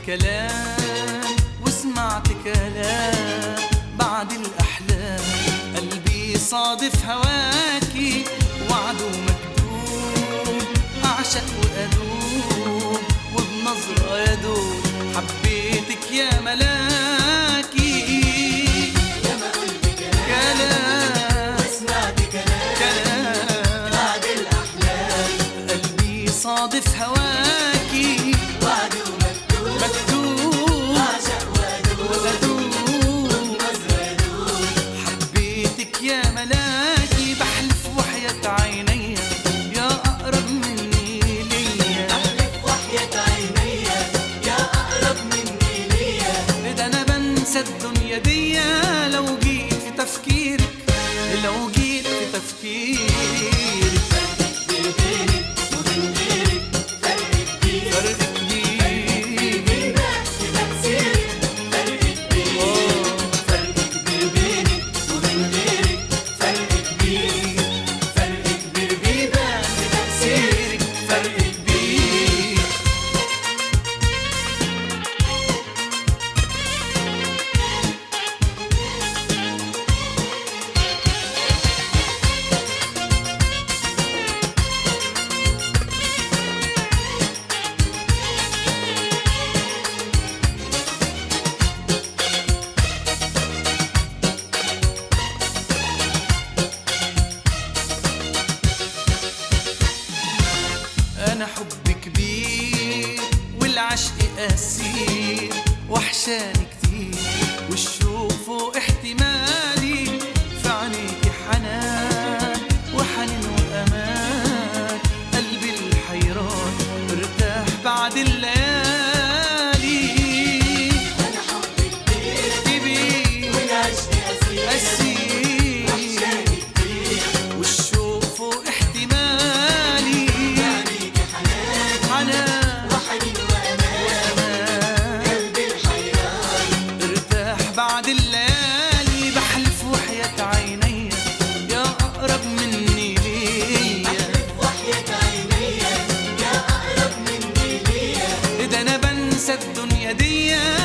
كلام وسمعت كلام بعد الأحلام قلبي صادف هواكي وعده مكتوب أعشق وأدوب وبنظرة يدوب حبيتك يا ملاكي لما قلت كلام كلام وسمعت كلام كلام بعد الأحلام قلبي صادف هواكي وعده مكتوب مكتوب أعشق وأدوب وأدوب نظرة يدوب حبيتك يا ملاكي بحلف وحياة عيني يا أقرب مني ليا أحلف وحياة عيني يا أقرب مني ليا ده أنا بنسى الدنيا دي لو جيت في تفكيرك لو جيت في تفكيرك بينك وبين غيرك فرق كبير فرق كبير بينا في تفسيرك فرق كبير آه. فرق كبير بينك وبين غيرك فرق كبير فرق كبير بينا في تفسيرك فرق كبير أنا حب كبير والعشق أسير وحشاني كتير والشوق فوق احتمالي في عينيكي حنان وحنين وأمان قلبي الحيران ارتاح بعد الليالي أنا حبك كبير كبير والعشق أسير أسير وحشاني كتير والشوق فوق احتمالي عليك حنان حنان وحنين وأمان وأمان قلبي الحيران ارتاح بعد الليالي بحلف وحياة عيني يا أقرب مني ليا أحلف وحياة عيني يا أقرب مني ليا ده أنا بنسى الدنيا دي